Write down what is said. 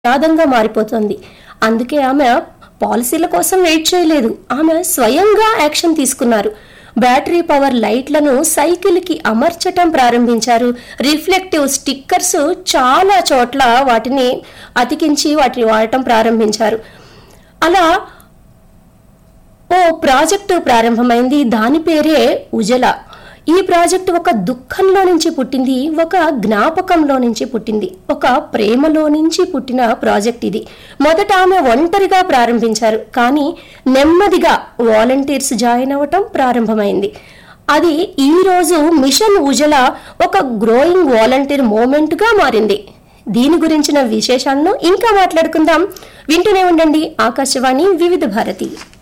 విషాదంగా మారిపోతుంది అందుకే ఆమె పాలసీల కోసం వెయిట్ చేయలేదు ఆమె స్వయంగా యాక్షన్ తీసుకున్నారు బ్యాటరీ పవర్ లైట్లను సైకిల్కి అమర్చటం ప్రారంభించారు రిఫ్లెక్టివ్ స్టిక్కర్స్ చాలా చోట్ల వాటిని అతికించి వాటిని వాడటం ప్రారంభించారు అలా ఓ ప్రాజెక్టు ప్రారంభమైంది దాని పేరే ఉజల ఈ ప్రాజెక్టు ఒక దుఃఖంలో నుంచి పుట్టింది ఒక జ్ఞాపకంలో నుంచి పుట్టింది ఒక ప్రేమలో నుంచి పుట్టిన ప్రాజెక్ట్ ఇది మొదట ఆమె ఒంటరిగా ప్రారంభించారు కానీ నెమ్మదిగా వాలంటీర్స్ జాయిన్ అవ్వటం ప్రారంభమైంది అది ఈ రోజు మిషన్ ఉజల ఒక గ్రోయింగ్ వాలంటీర్ మూమెంట్గా మారింది దీని గురించిన విశేషాలను ఇంకా మాట్లాడుకుందాం వింటూనే ఉండండి ఆకాశవాణి వివిధ భారతి